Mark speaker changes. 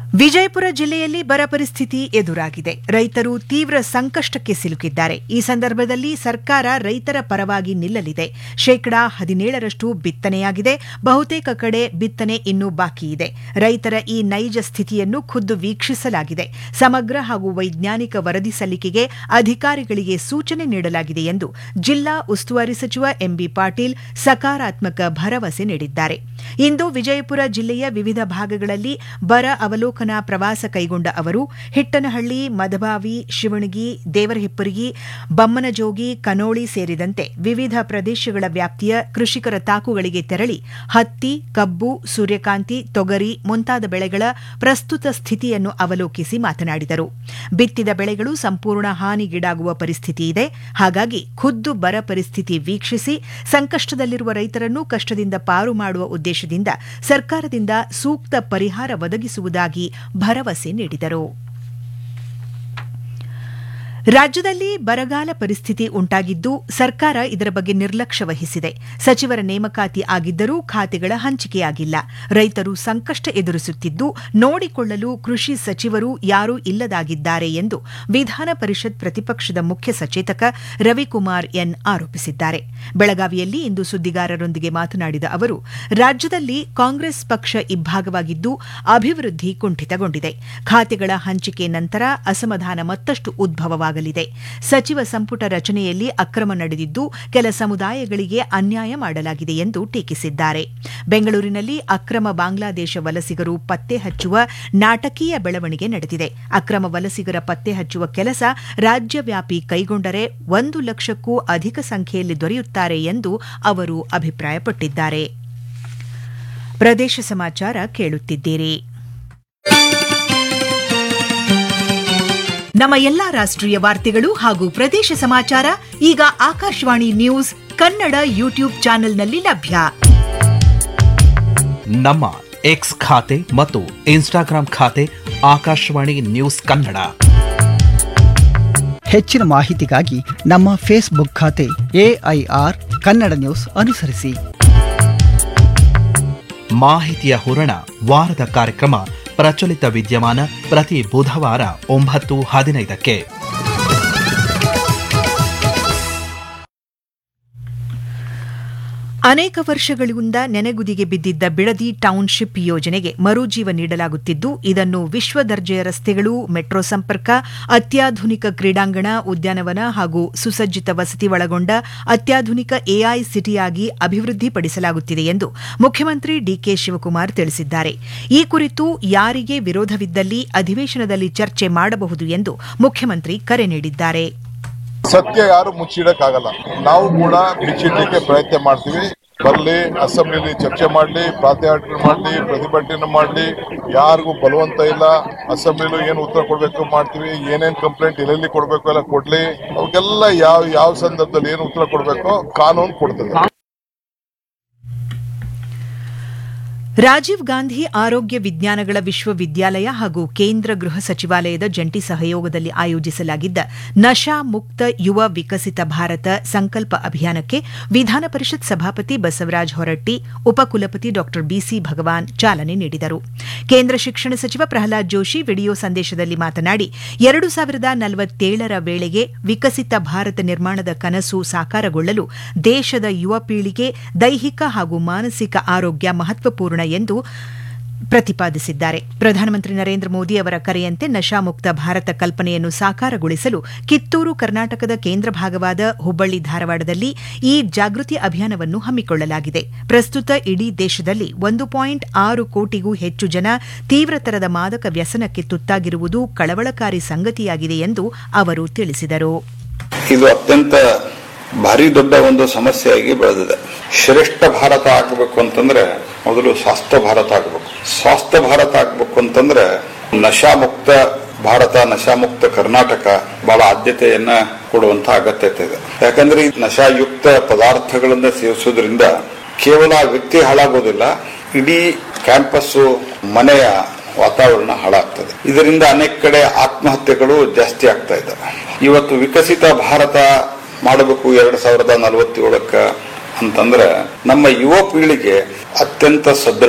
Speaker 1: ವಿಜಯಪುರ ಜಿಲ್ಲೆಯಲ್ಲಿ ಬರ ಪರಿಸ್ಥಿತಿ ಎದುರಾಗಿದೆ ರೈತರು ತೀವ್ರ ಸಂಕಷ್ಟಕ್ಕೆ ಸಿಲುಕಿದ್ದಾರೆ ಈ ಸಂದರ್ಭದಲ್ಲಿ ಸರ್ಕಾರ ರೈತರ ಪರವಾಗಿ ನಿಲ್ಲಲಿದೆ ಶೇಕಡಾ ಹದಿನೇಳರಷ್ಟು ಬಿತ್ತನೆಯಾಗಿದೆ ಬಹುತೇಕ ಕಡೆ ಬಿತ್ತನೆ ಇನ್ನೂ ಬಾಕಿ ಇದೆ ರೈತರ ಈ ನೈಜ ಸ್ಥಿತಿಯನ್ನು ಖುದ್ದು ವೀಕ್ಷಿಸಲಾಗಿದೆ ಸಮಗ್ರ ಹಾಗೂ ವೈಜ್ಞಾನಿಕ ವರದಿ ಸಲ್ಲಿಕೆಗೆ ಅಧಿಕಾರಿಗಳಿಗೆ ಸೂಚನೆ ನೀಡಲಾಗಿದೆ ಎಂದು ಜಿಲ್ಲಾ ಉಸ್ತುವಾರಿ ಸಚಿವ ಎಂಬಿ ಪಾಟೀಲ್ ಸಕಾರಾತ್ಮಕ ಭರವಸೆ ನೀಡಿದ್ದಾರೆ ಇಂದು ವಿಜಯಪುರ ಜಿಲ್ಲೆಯ ವಿವಿಧ ಭಾಗಗಳಲ್ಲಿ ಬರ ಅವಲೋಕನ ಪ್ರವಾಸ ಕೈಗೊಂಡ ಅವರು ಹಿಟ್ಟನಹಳ್ಳಿ ಮದಬಾವಿ ಶಿವಣಗಿ ದೇವರಹಿಪ್ಪರಗಿ ಬಮ್ಮನಜೋಗಿ ಕನೋಳಿ ಸೇರಿದಂತೆ ವಿವಿಧ ಪ್ರದೇಶಗಳ ವ್ಯಾಪ್ತಿಯ ಕೃಷಿಕರ ತಾಕುಗಳಿಗೆ ತೆರಳಿ ಹತ್ತಿ ಕಬ್ಬು ಸೂರ್ಯಕಾಂತಿ ತೊಗರಿ ಮುಂತಾದ ಬೆಳೆಗಳ ಪ್ರಸ್ತುತ ಸ್ಥಿತಿಯನ್ನು ಅವಲೋಕಿಸಿ ಮಾತನಾಡಿದರು ಬಿತ್ತಿದ ಬೆಳೆಗಳು ಸಂಪೂರ್ಣ ಹಾನಿಗೀಡಾಗುವ ಪರಿಸ್ಥಿತಿ ಇದೆ ಹಾಗಾಗಿ ಖುದ್ದು ಬರ ಪರಿಸ್ಥಿತಿ ವೀಕ್ಷಿಸಿ ಸಂಕಷ್ಟದಲ್ಲಿರುವ ರೈತರನ್ನು ಕಷ್ಟದಿಂದ ಪಾರು ಮಾಡುವ ಉದ್ದೇಶದಿಂದ ಸರ್ಕಾರದಿಂದ ಸೂಕ್ತ ಪರಿಹಾರ ಒದಗಿಸುವುದಾಗಿ ಭರವಸೆ ನೀಡಿದರು ರಾಜ್ಯದಲ್ಲಿ ಬರಗಾಲ ಪರಿಸ್ಥಿತಿ ಉಂಟಾಗಿದ್ದು ಸರ್ಕಾರ ಇದರ ಬಗ್ಗೆ ನಿರ್ಲಕ್ಷ್ಯ ವಹಿಸಿದೆ ಸಚಿವರ ನೇಮಕಾತಿ ಆಗಿದ್ದರೂ ಖಾತೆಗಳ ಹಂಚಿಕೆಯಾಗಿಲ್ಲ ರೈತರು ಸಂಕಷ್ಟ ಎದುರಿಸುತ್ತಿದ್ದು ನೋಡಿಕೊಳ್ಳಲು ಕೃಷಿ ಸಚಿವರು ಯಾರೂ ಇಲ್ಲದಾಗಿದ್ದಾರೆ ಎಂದು ವಿಧಾನ ಪರಿಷತ್ ಪ್ರತಿಪಕ್ಷದ ಮುಖ್ಯ ಸಚೇತಕ ರವಿಕುಮಾರ್ ಎನ್ ಆರೋಪಿಸಿದ್ದಾರೆ ಬೆಳಗಾವಿಯಲ್ಲಿ ಇಂದು ಸುದ್ದಿಗಾರರೊಂದಿಗೆ ಮಾತನಾಡಿದ ಅವರು ರಾಜ್ಯದಲ್ಲಿ ಕಾಂಗ್ರೆಸ್ ಪಕ್ಷ ಇಬ್ಬಾಗವಾಗಿದ್ದು ಅಭಿವೃದ್ಧಿ ಕುಂಠಿತಗೊಂಡಿದೆ ಖಾತೆಗಳ ಹಂಚಿಕೆ ನಂತರ ಅಸಮಾಧಾನ ಮತ್ತಷ್ಟು ಉದ್ಭವವಾಗಲಿದೆ ಸಚಿವ ಸಂಪುಟ ರಚನೆಯಲ್ಲಿ ಅಕ್ರಮ ನಡೆದಿದ್ದು ಕೆಲ ಸಮುದಾಯಗಳಿಗೆ ಅನ್ಯಾಯ ಮಾಡಲಾಗಿದೆ ಎಂದು ಟೀಕಿಸಿದ್ದಾರೆ ಬೆಂಗಳೂರಿನಲ್ಲಿ ಅಕ್ರಮ ಬಾಂಗ್ಲಾದೇಶ ವಲಸಿಗರು ಪತ್ತೆ ಹಚ್ಚುವ ನಾಟಕೀಯ ಬೆಳವಣಿಗೆ ನಡೆದಿದೆ ಅಕ್ರಮ ವಲಸಿಗರ ಪತ್ತೆ ಹಚ್ಚುವ ಕೆಲಸ ರಾಜ್ಯವ್ಯಾಪಿ ಕೈಗೊಂಡರೆ ಒಂದು ಲಕ್ಷಕ್ಕೂ ಅಧಿಕ ಸಂಖ್ಯೆಯಲ್ಲಿ ದೊರೆಯುತ್ತಾರೆ ಎಂದು ಅವರು ಅಭಿಪ್ರಾಯಪಟ್ಟಿದ್ದಾರೆ ಪ್ರದೇಶ ಸಮಾಚಾರ ಕೇಳುತ್ತಿದ್ದೀರಿ ನಮ್ಮ ಎಲ್ಲಾ ರಾಷ್ಟ್ರೀಯ ವಾರ್ತೆಗಳು ಹಾಗೂ ಪ್ರದೇಶ ಸಮಾಚಾರ ಈಗ ಆಕಾಶವಾಣಿ ನ್ಯೂಸ್ ಕನ್ನಡ ಯೂಟ್ಯೂಬ್ ಚಾನೆಲ್ನಲ್ಲಿ ಲಭ್ಯ
Speaker 2: ನಮ್ಮ ಎಕ್ಸ್ ಖಾತೆ ಮತ್ತು ಇನ್ಸ್ಟಾಗ್ರಾಂ ಖಾತೆ ಆಕಾಶವಾಣಿ ನ್ಯೂಸ್ ಕನ್ನಡ
Speaker 3: ಹೆಚ್ಚಿನ ಮಾಹಿತಿಗಾಗಿ ನಮ್ಮ ಫೇಸ್ಬುಕ್ ಖಾತೆ ಎಐಆರ್ ಕನ್ನಡ ನ್ಯೂಸ್ ಅನುಸರಿಸಿ
Speaker 2: ಮಾಹಿತಿಯ ಹೂರಣ ವಾರದ ಕಾರ್ಯಕ್ರಮ ಪ್ರಚಲಿತ ವಿದ್ಯಮಾನ ಪ್ರತಿ ಬುಧವಾರ ಒಂಬತ್ತು ಹದಿನೈದಕ್ಕೆ
Speaker 1: ಅನೇಕ ವರ್ಷಗಳಿಂದ ನೆನೆಗುದಿಗೆ ಬಿದ್ದಿದ್ದ ಬಿಡದಿ ಟೌನ್ಶಿಪ್ ಯೋಜನೆಗೆ ಮರುಜೀವ ನೀಡಲಾಗುತ್ತಿದ್ದು ಇದನ್ನು ವಿಶ್ವ ದರ್ಜೆಯ ರಸ್ತೆಗಳು ಮೆಟ್ರೋ ಸಂಪರ್ಕ ಅತ್ಯಾಧುನಿಕ ಕ್ರೀಡಾಂಗಣ ಉದ್ಯಾನವನ ಹಾಗೂ ಸುಸಜ್ಜಿತ ವಸತಿ ಒಳಗೊಂಡ ಅತ್ಯಾಧುನಿಕ ಎಐ ಸಿಟಿಯಾಗಿ ಅಭಿವೃದ್ಧಿಪಡಿಸಲಾಗುತ್ತಿದೆ ಎಂದು ಮುಖ್ಯಮಂತ್ರಿ ಡಿಕೆ ಶಿವಕುಮಾರ್ ತಿಳಿಸಿದ್ದಾರೆ ಈ ಕುರಿತು ಯಾರಿಗೆ ವಿರೋಧವಿದ್ದಲ್ಲಿ ಅಧಿವೇಶನದಲ್ಲಿ ಚರ್ಚೆ ಮಾಡಬಹುದು ಎಂದು ಮುಖ್ಯಮಂತ್ರಿ ಕರೆ ನೀಡಿದ್ದಾರೆ
Speaker 4: ಸತ್ಯ ಯಾರು ಮುಚ್ಚಿಡಕ್ಕಾಗಲ್ಲ ನಾವು ಕೂಡ ಬಿಚ್ಚಿಡ್ಲಿಕ್ಕೆ ಪ್ರಯತ್ನ ಮಾಡ್ತೀವಿ ಬರಲಿ ಅಸೆಂಬ್ಲಿಲಿ ಚರ್ಚೆ ಮಾಡಲಿ ಪ್ರಾತ್ಯಕ್ಷಿಣೆ ಮಾಡಲಿ ಪ್ರತಿಭಟನೆ ಮಾಡಲಿ ಯಾರಿಗೂ ಬಲವಂತ ಇಲ್ಲ ಅಸೆಂಬ್ಲಿಲೂ ಏನು ಉತ್ತರ ಕೊಡಬೇಕು ಮಾಡ್ತೀವಿ ಏನೇನ್ ಕಂಪ್ಲೇಂಟ್ ಎಲ್ಲೆಲ್ಲಿ ಕೊಡಬೇಕು ಎಲ್ಲ ಕೊಡ್ಲಿ ಅವಕ್ಕೆಲ್ಲ ಯಾವ ಯಾವ ಸಂದರ್ಭದಲ್ಲಿ ಏನು ಉತ್ತರ ಕೊಡಬೇಕು ಕಾನೂನು ಕೊಡ್ತದೆ
Speaker 1: ರಾಜೀವ್ ಗಾಂಧಿ ಆರೋಗ್ಯ ವಿಜ್ಞಾನಗಳ ವಿಶ್ವವಿದ್ಯಾಲಯ ಹಾಗೂ ಕೇಂದ್ರ ಗೃಹ ಸಚಿವಾಲಯದ ಜಂಟಿ ಸಹಯೋಗದಲ್ಲಿ ಆಯೋಜಿಸಲಾಗಿದ್ದ ನಶಾ ಮುಕ್ತ ಯುವ ವಿಕಸಿತ ಭಾರತ ಸಂಕಲ್ಪ ಅಭಿಯಾನಕ್ಕೆ ವಿಧಾನ ಪರಿಷತ್ ಸಭಾಪತಿ ಬಸವರಾಜ ಹೊರಟ್ಟಿ ಉಪಕುಲಪತಿ ಡಾ ಬಿಸಿ ಭಗವಾನ್ ಚಾಲನೆ ನೀಡಿದರು ಕೇಂದ್ರ ಶಿಕ್ಷಣ ಸಚಿವ ಪ್ರಹ್ಲಾದ್ ಜೋಶಿ ವಿಡಿಯೋ ಸಂದೇಶದಲ್ಲಿ ಮಾತನಾಡಿ ಎರಡು ಸಾವಿರದ ನಲವತ್ತೇಳರ ವೇಳೆಗೆ ವಿಕಸಿತ ಭಾರತ ನಿರ್ಮಾಣದ ಕನಸು ಸಾಕಾರಗೊಳ್ಳಲು ದೇಶದ ಯುವ ಪೀಳಿಗೆ ದೈಹಿಕ ಹಾಗೂ ಮಾನಸಿಕ ಆರೋಗ್ಯ ಮಹತ್ವಪೂರ್ಣ ಎಂದು ಪ್ರತಿಪಾದಿಸಿದ್ದಾರೆ ಪ್ರಧಾನಮಂತ್ರಿ ನರೇಂದ್ರ ಮೋದಿ ಅವರ ಕರೆಯಂತೆ ನಶಾಮುಕ್ತ ಭಾರತ ಕಲ್ಪನೆಯನ್ನು ಸಾಕಾರಗೊಳಿಸಲು ಕಿತ್ತೂರು ಕರ್ನಾಟಕದ ಕೇಂದ್ರ ಭಾಗವಾದ ಹುಬ್ಬಳ್ಳಿ ಧಾರವಾಡದಲ್ಲಿ ಈ ಜಾಗೃತಿ ಅಭಿಯಾನವನ್ನು ಹಮ್ಮಿಕೊಳ್ಳಲಾಗಿದೆ ಪ್ರಸ್ತುತ ಇಡೀ ದೇಶದಲ್ಲಿ ಒಂದು ಪಾಯಿಂಟ್ ಆರು ಕೋಟಿಗೂ ಹೆಚ್ಚು ಜನ ತೀವ್ರತರದ ಮಾದಕ ವ್ಯಸನಕ್ಕೆ ತುತ್ತಾಗಿರುವುದು ಕಳವಳಕಾರಿ ಸಂಗತಿಯಾಗಿದೆ ಎಂದು ಅವರು ತಿಳಿಸಿದರು
Speaker 5: ಇದು ಅತ್ಯಂತ ಭಾರಿ ದೊಡ್ಡ ಒಂದು ಸಮಸ್ಯೆಯಾಗಿ ಬೆಳೆದಿದೆ ಶ್ರೇಷ್ಠ ಭಾರತ ಆಗಬೇಕು ಅಂತಂದ್ರೆ ಮೊದಲು ಸ್ವಾಸ್ಥ್ಯ ಭಾರತ ಆಗಬೇಕು ಸ್ವಾಸ್ಥ್ಯ ಭಾರತ ಆಗಬೇಕು ಅಂತಂದ್ರೆ ನಶಾಮುಕ್ತ ಭಾರತ ನಶಾಮುಕ್ತ ಕರ್ನಾಟಕ ಬಹಳ ಆದ್ಯತೆಯನ್ನ ಕೊಡುವಂತ ಅಗತ್ಯತೆ ಇದೆ ಯಾಕಂದ್ರೆ ಈ ನಶಾಯುಕ್ತ ಪದಾರ್ಥಗಳನ್ನ ಸೇವಿಸೋದ್ರಿಂದ ಕೇವಲ ವ್ಯಕ್ತಿ ಹಾಳಾಗೋದಿಲ್ಲ ಇಡೀ ಕ್ಯಾಂಪಸ್ಸು ಮನೆಯ ವಾತಾವರಣ ಹಾಳಾಗ್ತದೆ ಇದರಿಂದ ಅನೇಕ ಕಡೆ ಆತ್ಮಹತ್ಯೆಗಳು ಜಾಸ್ತಿ ಆಗ್ತಾ ಇದ್ದಾವೆ ಇವತ್ತು ವಿಕಸಿತ ಭಾರತ ಮಾಡಬೇಕು ಎರಡ್ ಸಾವಿರದ ನಲವತ್ತೇಳಕ್ಕ ಅಂತಂದ್ರೆ ನಮ್ಮ ಯುವ ಪೀಳಿಗೆ ಅತ್ಯಂತ ಸದೃಢ